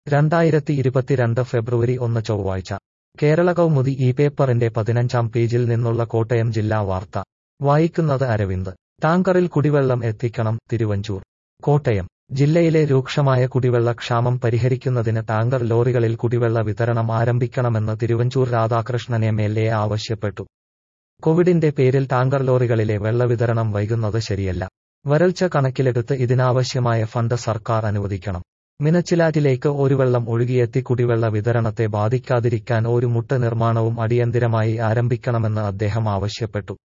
രണ്ടായിരത്തി ഇരുപത്തിരണ്ട് ഫെബ്രുവരി ഒന്ന് ചൊവ്വാഴ്ച കേരള കൗമുദി ഈ പേപ്പറിന്റെ പതിനഞ്ചാം പേജിൽ നിന്നുള്ള കോട്ടയം ജില്ലാ വാർത്ത വായിക്കുന്നത് അരവിന്ദ് ടാങ്കറിൽ കുടിവെള്ളം എത്തിക്കണം തിരുവഞ്ചൂർ കോട്ടയം ജില്ലയിലെ രൂക്ഷമായ കുടിവെള്ള ക്ഷാമം പരിഹരിക്കുന്നതിന് ടാങ്കർ ലോറികളിൽ കുടിവെള്ള വിതരണം ആരംഭിക്കണമെന്ന് Thiruvanchoor Radhakrishnan M L A ആവശ്യപ്പെട്ടു കോവിഡിന്റെ പേരിൽ ടാങ്കർ ലോറികളിലെ വെള്ളവിതരണം വൈകുന്നത് ശരിയല്ല വരൾച്ച കണക്കിലെടുത്ത് ഇതിനാവശ്യമായ ഫണ്ട് സർക്കാർ അനുവദിക്കണം മിനച്ചിലാറ്റിലേക്ക് ഒരു വെള്ളം ഒഴുകിയെത്തി കുടിവെള്ള വിതരണത്തെ ബാധിക്കാതിരിക്കാൻ ഒരു മുട്ട നിർമ്മാണവും അടിയന്തിരമായി ആരംഭിക്കണമെന്ന് അദ്ദേഹം ആവശ്യപ്പെട്ടു